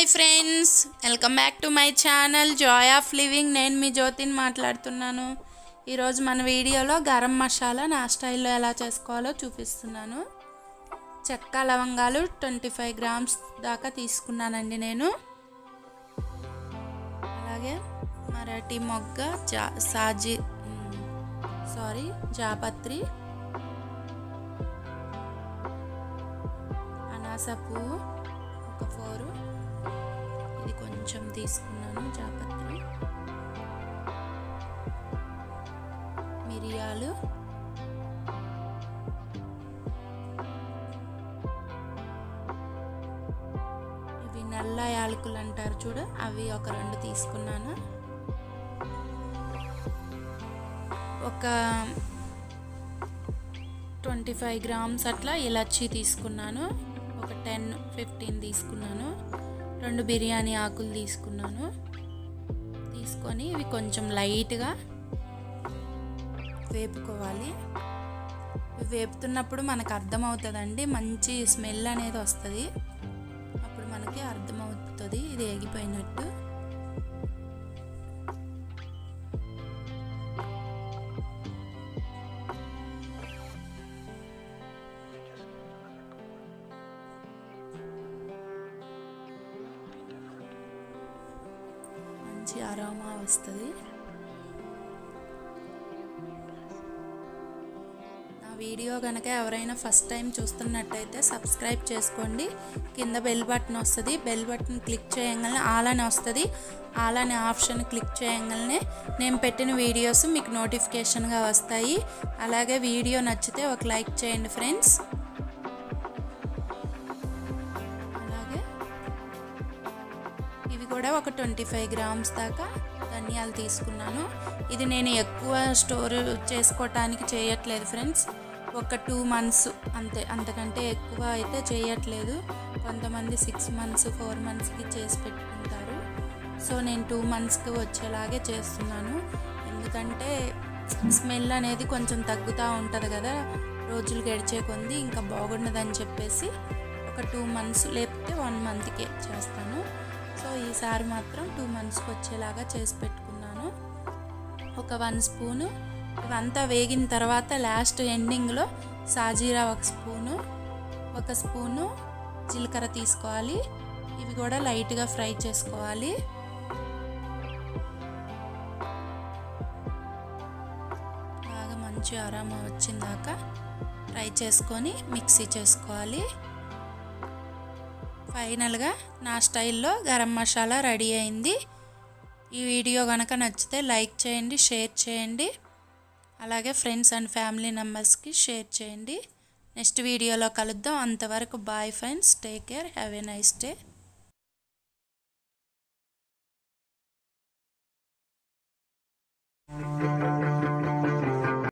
Hi friends welcome back to my channel joy of living నేను మీ జ్యోతిని మాట్లాడుతున్నాను ఈరోజు మన వీడియోలో గరం మసాలా నా స్టైల్లో ఎలా చేసుకోవాలో చూపిస్తున్నాను చెక్క లవంగాలు ట్వంటీ ఫైవ్ గ్రామ్స్ దాకా తీసుకున్నానండి నేను అలాగే మరాఠీ మొగ్గ జా సాజీ సారీ జాపత్రి అనాస పువ్వు ఒక ఫోరు ఇది కొంచెం తీసుకున్నాను జాపత్రి మిరియాలు ఇవి నల్ల యాలకులు అంటారు చూడు అవి ఒక రెండు తీసుకున్నాను ఒక ట్వంటీ ఫైవ్ గ్రామ్స్ అట్లా ఇలచ్చి తీసుకున్నాను ఒక టెన్ ఫిఫ్టీన్ తీసుకున్నాను రెండు బిర్యానీ ఆకులు తీసుకున్నాను తీసుకొని ఇవి కొంచెం లైట్గా వేపుకోవాలి ఇవి వేపుతున్నప్పుడు మనకు అర్థమవుతుందండి మంచి స్మెల్ అనేది వస్తుంది అప్పుడు మనకి అర్థమవుతుంది ఇది ఎగిపోయినట్టు మంచి అరోమా వస్తుంది నా వీడియో కనుక ఎవరైనా ఫస్ట్ టైం చూస్తున్నట్టయితే సబ్స్క్రైబ్ చేసుకోండి కింద బెల్ బటన్ వస్తుంది బెల్ బటన్ క్లిక్ చేయగానే ఆల్ అని వస్తుంది ఆల్ అనే ఆప్షన్ క్లిక్ చేయగానే నేను పెట్టిన వీడియోస్ మీకు నోటిఫికేషన్గా వస్తాయి అలాగే వీడియో నచ్చితే ఒక లైక్ చేయండి ఫ్రెండ్స్ అలాగే ఇవి కూడా ఒక ట్వంటీ ఫైవ్ గ్రామ్స్ దాకా ధనియాలు తీసుకున్నాను ఇది నేను ఎక్కువ స్టోర్ చేసుకోవటానికి చేయట్లేదు ఫ్రెండ్స్ ఒక టూ మంత్స్ అంతే అంతకంటే ఎక్కువ అయితే చేయట్లేదు కొంతమంది సిక్స్ మంత్స్ ఫోర్ మంత్స్కి చేసి పెట్టుకుంటారు సో నేను టూ మంత్స్కి వచ్చేలాగే చేస్తున్నాను ఎందుకంటే స్మెల్ అనేది కొంచెం తగ్గుతూ ఉంటుంది కదా రోజులు గడిచే కొంది ఇంకా బాగుండదని చెప్పేసి ఒక టూ మంత్స్ లేకపోతే వన్ మంత్కే చేస్తాను సో ఈసారి మాత్రం టూ మంత్స్కి వచ్చేలాగా చేసి పెట్టుకున్నాను ఒక వన్ స్పూను ఇవంతా వేగిన తర్వాత లాస్ట్ ఎండింగ్లో సాజీరా ఒక స్పూను ఒక స్పూను జీలకర్ర తీసుకోవాలి ఇవి కూడా లైట్గా ఫ్రై చేసుకోవాలి బాగా మంచి అరామా వచ్చిందాక ఫ్రై చేసుకొని మిక్సీ చేసుకోవాలి ఫైనల్గా నా స్టైల్లో గరం మసాలా రెడీ అయింది ఈ వీడియో కనుక నచ్చితే లైక్ చేయండి షేర్ చేయండి అలాగే ఫ్రెండ్స్ అండ్ ఫ్యామిలీ మెంబర్స్కి షేర్ చేయండి నెక్స్ట్ వీడియోలో కలుద్దాం అంతవరకు bye friends take care have a nice day Thank you.